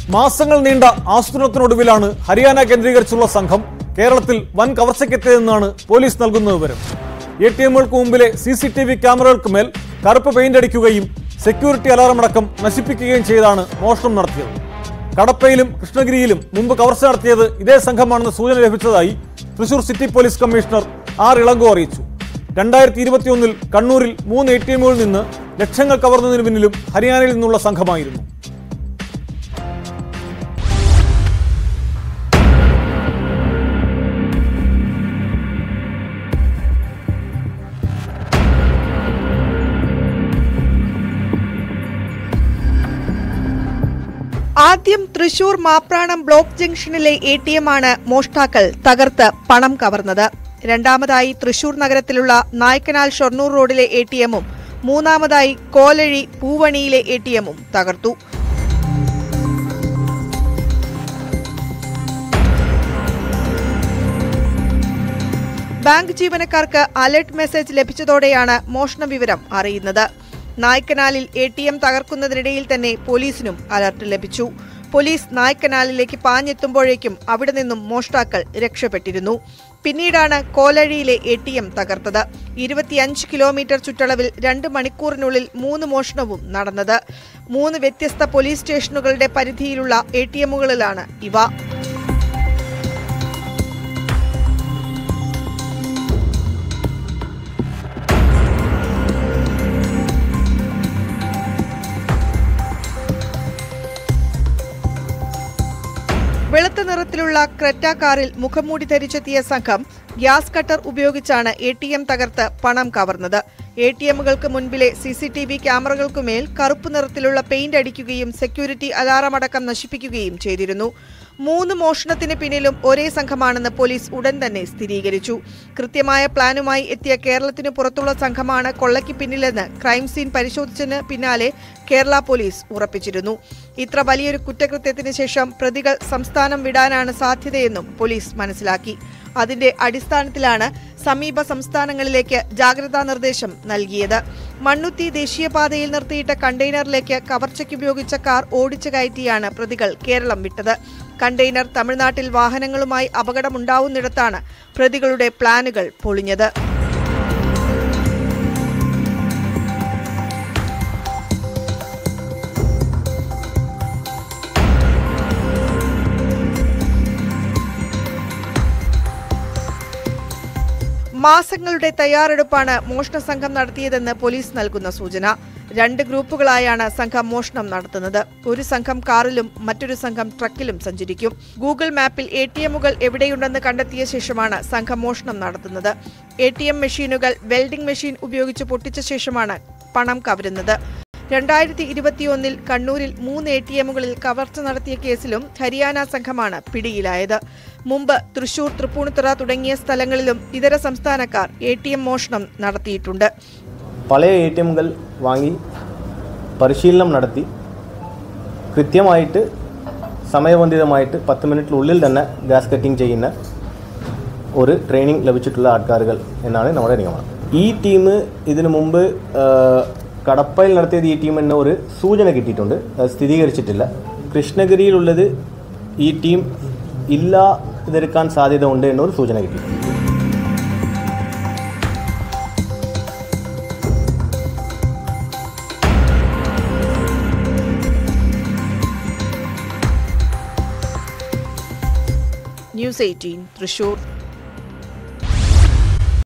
മാസങ്ങൾ നീണ്ട ആസൂത്രണത്തിനൊടുവിലാണ് ഹരിയാന കേന്ദ്രീകരിച്ചുള്ള സംഘം കേരളത്തിൽ വൻ കവർച്ചയ്ക്കെത്തിയതെന്നാണ് പോലീസ് നൽകുന്ന വിവരം എ ടി എമ്മുകൾക്ക് മുമ്പിലെ സി സി ടി വി ക്യാമറകൾക്ക് മേൽ കറുപ്പ് പെയിന്റ് അടിക്കുകയും സെക്യൂരിറ്റി അലാറം അടക്കം നശിപ്പിക്കുകയും ചെയ്താണ് മോഷണം നടത്തിയത് കടപ്പയിലും കൃഷ്ണഗിരിയിലും മുമ്പ് കവർച്ച നടത്തിയത് ഇതേ സംഘമാണെന്ന് സൂചന ലഭിച്ചതായി Thrissur city police commissioner R Ilango അറിയിച്ചു രണ്ടായിരത്തി ഇരുപത്തിയൊന്നിൽ കണ്ണൂരിൽ മൂന്ന് എ ടി എമ്മുകളിൽ നിന്ന് ലക്ഷങ്ങൾ കവർന്നതിന് പിന്നിലും ഹരിയാനയിൽ നിന്നുള്ള സംഘമായിരുന്നു ആദ്യം തൃശൂർ മാപ്രാണം ബ്ലോക്ക് ജംഗ്ഷനിലെ എ ടി എം ആണ് മോഷ്ടാക്കൾ തകർത്ത് പണം കവർന്നത് രണ്ടാമതായി തൃശൂർ നഗരത്തിലുള്ള നായ്ക്കനാൽ ഷൊർണൂർ റോഡിലെ എ ടി എമ്മും മൂന്നാമതായി കോലഴി പൂവണിയിലെ എ ടി എമ്മും തകർത്തു ബാങ്ക് ജീവനക്കാർക്ക് അലർട്ട് മെസ്സേജ് ലഭിച്ചതോടെയാണ് മോഷണ വിവരം അറിയുന്നത് നായ്ക്കനാലിൽ എ ടി എം തകർക്കുന്നതിനിടയിൽ തന്നെ പോലീസിനും അലർട്ട് ലഭിച്ചു പോലീസ് നായ്ക്കനാലിലേക്ക് പാഞ്ഞെത്തുമ്പോഴേക്കും അവിടെ നിന്നും മോഷ്ടാക്കൾ രക്ഷപ്പെട്ടിരുന്നു പിന്നീടാണ് കോലഴിയിലെ എ ടി എം തകർത്തത് ഇരുപത്തിയഞ്ച് കിലോമീറ്റർ ചുറ്റളവിൽ രണ്ട് മണിക്കൂറിനുള്ളിൽ മൂന്ന് മോഷണവും നടന്നത് മൂന്ന് വ്യത്യസ്ത പോലീസ് സ്റ്റേഷനുകളുടെ പരിധിയിലുള്ള എ ടി എമ്മുകളിലാണ് ഇവ വെളുത്ത നിറത്തിലുള്ള ക്രെറ്റ കാറിൽ മുഖംമൂടി ധരിച്ചെത്തിയ സംഘം ഗ്യാസ് കട്ടർ ഉപയോഗിച്ചാണ് എ ടി എം തകർത്ത് പണം കവർന്നത് എ ടി എമ്മുകൾക്ക് മുൻപിലെ സി സി ടി വി ക്യാമറകൾക്കുമേൽ കറുപ്പ് നിറത്തിലുള്ള പെയിന്റ് അടിക്കുകയും സെക്യൂരിറ്റി അലാറം അടക്കം നശിപ്പിക്കുകയും ചെയ്തിരുന്നു മൂന്ന് മോഷണത്തിന് പിന്നിലും ഒരേ സംഘമാണെന്ന് പോലീസ് ഉടൻ തന്നെ സ്ഥിരീകരിച്ചു കൃത്യമായ പ്ലാനുമായി എത്തിയ കേരളത്തിനു പുറത്തുള്ള സംഘമാണ് കൊള്ളയ്ക്ക് പിന്നിലെന്ന് ക്രൈം സീൻ പരിശോധിച്ചതിന് പിന്നാലെ കേരള പോലീസ് ഉറപ്പിച്ചിരുന്നു ഇത്ര വലിയൊരു കുറ്റകൃത്യത്തിന് ശേഷം പ്രതികൾ സംസ്ഥാനം വിടാനാണ് സാധ്യതയെന്നും പോലീസ് മനസ്സിലാക്കി അതിന്റെ അടിസ്ഥാനത്തിലാണ് സമീപ സംസ്ഥാനങ്ങളിലേക്ക് ജാഗ്രതാ നിർദ്ദേശം നൽകിയത് മണ്ണുത്തി ദേശീയപാതയിൽ നിർത്തിയിട്ട കണ്ടെയ്നറിലേക്ക് കവർച്ചയ്ക്ക് ഉപയോഗിച്ച കാർ ഓടിച്ചു കയറ്റിയാണ് പ്രതികൾ കേരളം വിട്ടത് കണ്ടെയ്നർ തമിഴ്നാട്ടിൽ വാഹനങ്ങളുമായി അപകടമുണ്ടാവുന്നിടത്താണ് പ്രതികളുടെ പ്ലാനുകൾ പൊളിഞ്ഞത് മാസങ്ങളുടെ തയ്യാറെടുപ്പാണ് മോഷണ സംഘം നടത്തിയതെന്ന് പോലീസ് നൽകുന്ന സൂചന രണ്ട് ഗ്രൂപ്പുകളായാണ് സംഘം മോഷണം നടത്തുന്നത് ഒരു സംഘം കാറിലും മറ്റൊരു സംഘം ട്രക്കിലും സഞ്ചരിക്കും ഗൂഗിൾ മാപ്പിൽ എ ടി എമ്മുകൾ എവിടെയുണ്ടെന്ന് കണ്ടെത്തിയ ശേഷമാണ് സംഘം മോഷണം നടത്തുന്നത് എ ടി എം മെഷീനുകൾ വെൽഡിംഗ് മെഷീൻ ഉപയോഗിച്ച് പൊട്ടിച്ച ശേഷമാണ് പണം കവരുന്നത് രണ്ടായിരത്തി ഇരുപത്തിയൊന്നിൽ കണ്ണൂരിൽ മൂന്ന് എ ടി എമ്മുകളിൽ കവർച്ച നടത്തിയ കേസിലും ഹരിയാന സംഘമാണ് പിടിയിലായത് മുമ്പ് തൃശൂർ തൃപ്പൂണിത്തുറ തുടങ്ങിയ സ്ഥലങ്ങളിലും ഇതര സംസ്ഥാനക്കാർ എ ടി എം മോഷണം നടത്തിയിട്ടുണ്ട് പഴയ എ ടി എമ്മുകൾ വാങ്ങി പരിശീലനം നടത്തി കൃത്യമായിട്ട് സമയബന്ധിതമായിട്ട് പത്ത് മിനിറ്റിനുള്ളിൽ തന്നെ ഗ്യാസ് കട്ടിങ് ചെയ്യുന്ന ഒരു ട്രെയിനിങ് ലഭിച്ചിട്ടുള്ള ആൾക്കാരുകൾ എന്നാണ് നമ്മുടെ നിഗമനം ഈ ടീം ഇതിനു മുമ്പ് ആ, കടപ്പയിൽ നടത്തിയത് ഈ ടീം എന്ന ഒരു സൂചന കിട്ടിയിട്ടുണ്ട് അത് സ്ഥിരീകരിച്ചിട്ടില്ല കൃഷ്ണഗിരിയിലുള്ളത് ഈ ടീം ഇല്ലാതിരിക്കാൻ സാധ്യത ഉണ്ട് എന്നൊരു സൂചന കിട്ടി ന്യൂസ് എയ്റ്റീൻ തൃശൂർ